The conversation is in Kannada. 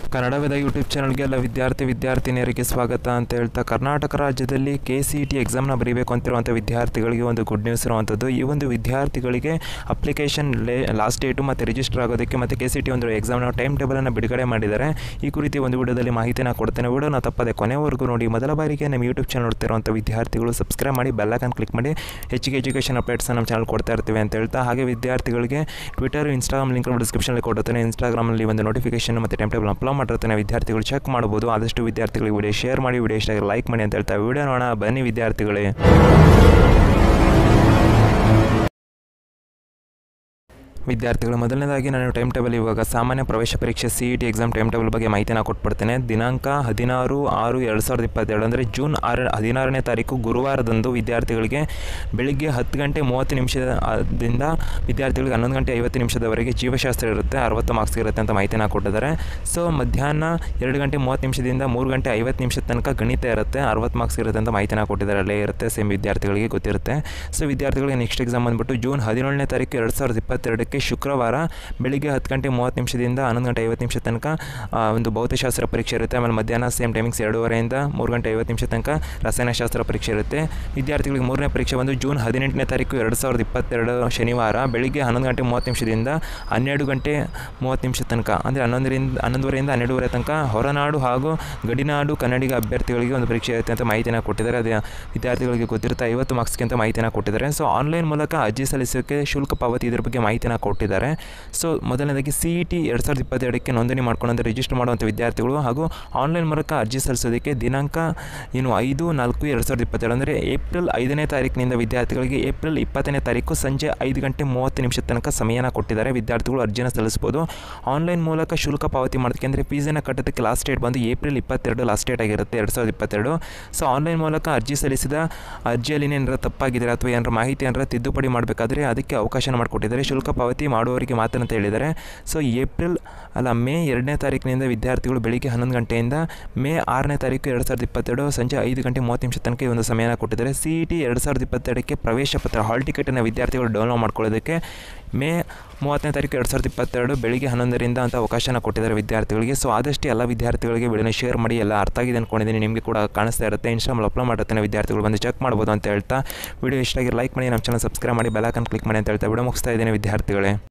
ಕನ್ನಡ ವೇದ ಯೂಟ್ಯೂಬ್ ಚಾನಲ್ಗೆ ಎಲ್ಲ ವಿದ್ಯಾರ್ಥಿ ವಿದ್ಯಾರ್ಥಿನಿಯರಿಗೆ ಸ್ವಾಗತ ಅಂತ ಹೇಳ್ತಾ ಕರ್ನಾಟಕ ರಾಜ್ಯದಲ್ಲಿ ಕೆ ಸಿ ಇ ಟಿ ಎಕ್ಸಾಮ್ನ ಬರೀಬೇಕು ಅಂತಿರುವಂಥ ವಿದ್ಯಾರ್ಥಿಗಳಿಗೆ ಒಂದು ಗುಡ್ ನ್ಯೂಸ್ ಇರುವಂಥದ್ದು ಈ ಒಂದು ವಿದ್ಯಾರ್ಥಿಗಳಿಗೆ ಅಪ್ಲಿಕೇಶನ್ ಲೇ ಲಾಸ್ಟ್ ಡೇಟು ಮತ್ತು ರಿಜಿಸ್ಟರ್ ಆಗೋದಕ್ಕೆ ಮತ್ತು ಕೆ ಸಿ ಟಿ ಒಂದು ಎಕ್ಸಾಮ್ನ ಟೈಮ್ ಟೇಬಲನ್ನು ಬಿಡುಗಡೆ ಮಾಡಿದ್ದಾರೆ ಈ ಕುರಿತು ಒಂದು ವಿಡಿಯೋದಲ್ಲಿ ಮಾಹಿತಿನ ಕೊಡ್ತೇನೆ ವಿಡಿಯೋನ ತಪ್ಪದೆ ಕೊನೆವರೆಗೂ ನೋಡಿ ಮೊದಲ ಬಾರಿಗೆ ನಮ್ಮ ಯೂಟ್ಯೂಬ್ ಚಾನಲ್ ನೋಡ್ತಿರುವಂಥ ವಿದ್ಯಾರ್ಥಿಗಳು ಸಬ್ಸ್ಕ್ರೈಬ್ ಮಾಡಿ ಬೆಲ್ಲೈಕನ್ ಕ್ಲಿಕ್ ಮಾಡಿ ಹೆಚ್ಚಿಗೆ ಎಜುಕೇಷನ್ ಅಪ್ಡೇಟ್ಸ್ ನಮ್ಮ ಚಾನಲ್ ಕೊಡ್ತಾ ಇರ್ತೀವಿ ಅಂತ ಹೇಳ್ತಾ ಹಾಗೆ ವಿದ್ಯಾರ್ಥಿಗಳಿಗೆ ಟ್ವಿಟರ್ ಇನ್ಸ್ಟಾಗ್ರಾಮ್ ಲಿಂಕ್ ಡಿಸ್ಕ್ರಿಪ್ಷನಲ್ಲಿ ಕೊಡುತ್ತೇನೆ ಇನ್ಸ್ಟಾಗ್ರಾಮಲ್ಲಿ ಒಂದು ನೋಟಿಫಿಕೇಶನ್ ಮತ್ತು ಟೈಮ್ ಟೇಬಲ್ ಅಪ್ಲೋಡ್ ಮಾಡಿರ್ತಾನೆ ವಿದ್ಯಾರ್ಥಿಗಳು ಚೆಕ್ ಮಾಡ್ಬೋದು ಆದಷ್ಟು ವಿದ್ಯಾರ್ಥಿಗಳಿಗೆ ವಿಡಿಯೋ ಶೇರ್ ಮಾಡಿ ವಿಡಿಯೋ ಇಷ್ಟ ಲೈಕ್ ಮಾಡಿ ಅಂತ ಹೇಳ್ತಾ ವಿಡಿಯೋ ನೋಡೋಣ ಬನ್ನಿ ವಿದ್ಯಾರ್ಥಿಗಳೇ ವಿದ್ಯಾರ್ಥಿಗಳು ಮೊದಲನೇದಾಗಿ ನಾನು ಟೈಮ್ ಟೇಬಲ್ ಇವಾಗ ಸಾಮಾನ್ಯ ಪ್ರವೇಶ ಪರೀಕ್ಷೆ C E T exam time table ಬಗ್ಗೆ ಮಾಹಿತಿನ ಕೊಟ್ಬಿಡ್ತೇನೆ ದಿನಾಂಕ ಹದಿನಾರು ಆರು ಎರಡು ಸಾವಿರದ ಇಪ್ಪತ್ತೆರಡು ಅಂದರೆ ಜೂನ್ ಆರು ಹದಿನಾರನೇ ತಾರೀಕು ಗುರುವಾರದಂದು ವಿದ್ಯಾರ್ಥಿಗಳಿಗೆ ಬೆಳಿಗ್ಗೆ ಹತ್ತು ಗಂಟೆ ಮೂವತ್ತು ನಿಮಿಷದಿಂದ ವಿದ್ಯಾರ್ಥಿಗಳಿಗೆ ಹನ್ನೊಂದು ಗಂಟೆ ಐವತ್ತು ನಿಮಿಷದವರೆಗೆ ಜೀವಶಾಸ್ತ್ರ ಇರುತ್ತೆ ಅರವತ್ತು ಮಾರ್ಕ್ಸ್ ಇರುತ್ತೆ ಅಂತ ಮಾಹಿತಿನ ಕೊಟ್ಟಿದ್ದಾರೆ ಸೊ ಮಧ್ಯಾಹ್ನ ಎರಡು ಗಂಟೆ ಮೂವತ್ತು ನಿಮಿಷದಿಂದ ಮೂರು ಗಂಟೆ ಐವತ್ತು ನಿಮಿಷದ ತನಕ ಗಣಿತ ಇರುತ್ತೆ ಅರವತ್ತು ಮಾರ್ಕ್ಸ್ ಇರುತ್ತೆ ಅಂತ ಮಾಹಿತಿನ ಕೊಟ್ಟಿದ್ದಾರೆ ಅಲ್ಲೇ ಇರುತ್ತೆ ಸೇಮ್ ವಿದ್ಯಾರ್ಥಿಗಳಿಗೆ ಗೊತ್ತಿರುತ್ತೆ ಸೊ ವಿದ್ಯಾರ್ಥಿಗಳಿಗೆ ನೆಕ್ಸ್ಟ್ ಎಕ್ಸಾಮ್ ಬಂದುಬಿಟ್ಟು ಜೂನ್ ಹದಿನೇಳನೇ ತಾರೀಕು ಎರಡು ಸಾವಿರದ ಇಪ್ಪತ್ತೆರಡಕ್ಕೆ ಶುಕ್ರವಾರ ಬೆಳಿಗ್ಗೆ ಹತ್ತು ಗಂಟೆ ಮೂವತ್ತು ನಿಮಿಷದಿಂದ ಹನ್ನೊಂದು ಗಂಟೆ ಐವತ್ತು ನಿಮಿಷ ತನಕ ಆ, ಒಂದು ಭೌತಶಾಸ್ತ್ರ ಪರೀಕ್ಷೆ ಇರುತ್ತೆ ಆಮೇಲೆ ಮಧ್ಯಾಹ್ನ ಸೇಮ್ ಟೈಮಿಂಗ್ಸ್ ಎರಡೂವರೆಯಿಂದ ಮೂರು ಗಂಟೆ ಐವತ್ತು ನಿಮಿಷ ತನಕ ರಸಾಯನಶಾಸ್ತ್ರ ಪರೀಕ್ಷೆ ಇರುತ್ತೆ ವಿದ್ಯಾರ್ಥಿಗಳಿಗೆ ಮೂರನೇ ಪರೀಕ್ಷೆ ಬಂದು ಜೂನ್ ಹದಿನೆಂಟನೇ ತಾರೀಕು ಎರಡು ಸಾವಿರದ ಇಪ್ಪತ್ತೆರಡು ಶನಿವಾರ ಬೆಳಿಗ್ಗೆ ಹನ್ನೊಂದು ಗಂಟೆ ಮೂವತ್ತು ನಿಮಿಷದಿಂದ ಹನ್ನೆರಡು ಗಂಟೆ ಮೂವತ್ತು ನಿಮಿಷ ತನಕ ಅಂದರೆ ಹನ್ನೊಂದರಿಂದ ಹನ್ನೊಂದುವರೆಯಿಂದ ಹನ್ನೆರಡುವರೆ ತನಕ ಹೊರನಾಡು ಹಾಗೂ ಗಡಿನಾಡು ಕನ್ನಡಿಗ ಅಭ್ಯರ್ಥಿಗಳಿಗೆ ಒಂದು ಪರೀಕ್ಷೆ ಇರುತ್ತೆ ಅಂತ ಮಾಹಿತಿನ ಕೊಟ್ಟಿದ್ದಾರೆ ಅದೇ ವಿದ್ಯಾರ್ಥಿಗಳಿಗೆ ಗೊತ್ತಿರುತ್ತೆ ಐವತ್ತು ಮಾರ್ಕ್ಸ್ಗೆ ಅಂತ ಮಾಹಿತಿನ ಕೊಟ್ಟಿದ್ದಾರೆ ಸೊ ಆನ್ಲೈನ್ ಮೂಲಕ ಅರ್ಜಿ ಸಲ್ಲಿಸೋಕ್ಕೆ ಶುಲ್ಕ ಪಾವತಿ ಇದ್ರ ಬಗ್ಗೆ ಮಾಹಿತಿನ ಕೊಟ್ಟಿದ್ದಾರೆ ಸೊ ಮೊದಲನೇದಾಗಿ ಸಿ ಇ ಟಿ ಎರಡು ಸಾವಿರದ ಇಪ್ಪತ್ತೆರಡಕ್ಕೆ ನೋಂದಣಿ ಮಾಡ್ಕೊಂಡು ರಿಜಿಸ್ಟರ್ ಮಾಡುವಂಥ ವಿದ್ಯಾರ್ಥಿಗಳು ಹಾಗೂ ಆನ್ಲೈನ್ ಮೂಲಕ ಅರ್ಜಿ ಸಲ್ಲಿಸೋದಕ್ಕೆ ದಿನಾಂಕ ಏನು ಐದು ನಾಲ್ಕು ಎರಡು ಸಾವಿರದ ಇಪ್ಪತ್ತೆರಡು ಅಂದರೆ ಏಪ್ರಿಲ್ ಐದನೇ ತಾರೀಕಿನಿಂದ ವಿದ್ಯಾರ್ಥಿಗಳಿಗೆ ಏಪ್ರಿಲ್ ಇಪ್ಪತ್ತನೇ ತಾರೀಕು ಸಂಜೆ ಐದು ಗಂಟೆ ಮೂವತ್ತು ನಿಮಿಷದ ತನಕ ಸಮಯನ ಕೊಟ್ಟಿದ್ದಾರೆ ವಿದ್ಯಾರ್ಥಿಗಳು ಅರ್ಜಿನ ಸಲ್ಲಿಸ್ಬೋದು ಆನ್ಲೈನ್ ಮೂಲಕ ಶುಲ್ಕ ಪಾವತಿ ಮಾಡೋದಕ್ಕೆ ಅಂದರೆ ಫೀಸನ್ನು ಕಟ್ಟೋದಕ್ಕೆ ಲಾಸ್ಟ್ ಡೇಟ್ ಬಂದು ಏಪ್ರಿಲ್ ಇಪ್ಪತ್ತೆರಡು ಲಾಸ್ಟ್ ಡೇಟ್ ಆಗಿರುತ್ತೆ ಎರಡು ಸಾವಿರದ ಇಪ್ಪತ್ತೆರಡು ಸೊ ಆನ್ಲೈನ್ ಮೂಲಕ ಅರ್ಜಿ ಸಲ್ಲಿಸಿದ ಅರ್ಜಿಯಲ್ಲಿ ಏನಾರ ತಪ್ಪಾಗಿದ್ರೆ ಅಥವಾ ಏನಾರ ಮಾಹಿತಿ ಏನಾರ ತಿದ್ದುಪಡಿ ಮಾಡಬೇಕಾದ್ರೆ ಅದಕ್ಕೆ ಅವಕಾಶ ಮಾಡಿಕೊಟ್ಟಿದ್ದಾರೆ ಶುಲ್ಕ ಪಾವತಿ ಮಾಡುವವರಿಗೆ ಮಾತ್ರ ಅಂತ ಹೇಳಿದ್ದಾರೆ ಸೊ ಏಪ್ರಿಲ್ ಅಲ್ಲ ಮೇ ಎರಡನೇ ತಾರೀಕಿನಿಂದ ವಿದ್ಯಾರ್ಥಿಗಳು ಬೆಳಿಗ್ಗೆ ಹನ್ನೊಂದು ಗಂಟೆಯಿಂದ ಮೇ ಆರನೇ ತಾರೀಕು ಎರಡು ಸಾವಿರದ ಇಪ್ಪತ್ತೆರಡು ಸಂಜೆ ಐದು ಗಂಟೆ ಮೂವತ್ತು ನಿಮಿಷ ತನಕ ಈ ಒಂದು ಸಮಯನ ಕೊಟ್ಟಿದ್ದಾರೆ ಸಿ ಇ ಟಿ ಎರಡು ಸಾವಿರದ ಇಪ್ಪತ್ತೆರಡಕ್ಕೆ ಪ್ರವೇಶ ಪತ್ರ ಹಾಲ್ ಟಿಕೆಟನ್ನು ವಿದ್ಯಾರ್ಥಿಗಳು ಡೌನ್ಲೋಡ್ ಮಾಡ್ಕೊಳ್ಳೋದಕ್ಕೆ ಮೇ ಮೂವತ್ತನೇ ತಾರೀಕು ಎರಡು ಸಾವಿರದ ಇಪ್ಪತ್ತೆರಡು ಬೆಳಿಗ್ಗೆ ಹನ್ನೊಂದರಿಂದ ಅಂತ ಅವಕಾಶನ ಕೊಟ್ಟಿದ್ದಾರೆ ವಿದ್ಯಾರ್ಥಿಗಳಿಗೆ ಸೊ ಆದಷ್ಟು ಎಲ್ಲ ವಿದ್ಯಾರ್ಥಿಗಳಿಗೆ ವಿಡಿಯೋನ ಶೇರ್ ಮಾಡಿ ಎಲ್ಲ ಅರ್ಥ ಆಗಿದೆ ಅಂದ್ಕೊಂಡಿದ್ದೀನಿ ನಿಮಗೆ ಕೂಡ ಕಾಣಿಸ್ತಾ ಇರುತ್ತೆ ಇನ್ಸ್ಟಾಮಲ್ಲಿ ಅಪ್ಲೋಡ್ ಮಾಡಿರ್ತಾನೆ ವಿದ್ಯಾರ್ಥಿಗಳು ಬಂದು ಚೆಕ್ ಮಾಡ್ಬೋದು ಅಂತ ಹೇಳ್ತಾ ವಿಡಿಯೋ ಇಷ್ಟ ಆಗಿ ಲೈಕ್ ಮಾಡಿ ನಮ್ಮ ಚಾನಲ್ ಸಬ್ಸ್ಕ್ರೈಬ್ ಮಾಡಿ ಬೆಲಾಕನ್ ಕ್ಲಿಕ್ ಮಾಡಿ ಅಂತ ಹೇಳ್ತಾ ವಿಡಿಯೋ ಮುಗಿಸ್ತಾ ಇದ್ದೀನಿ ವಿದ್ಯಾರ್ಥಿಗಳೇ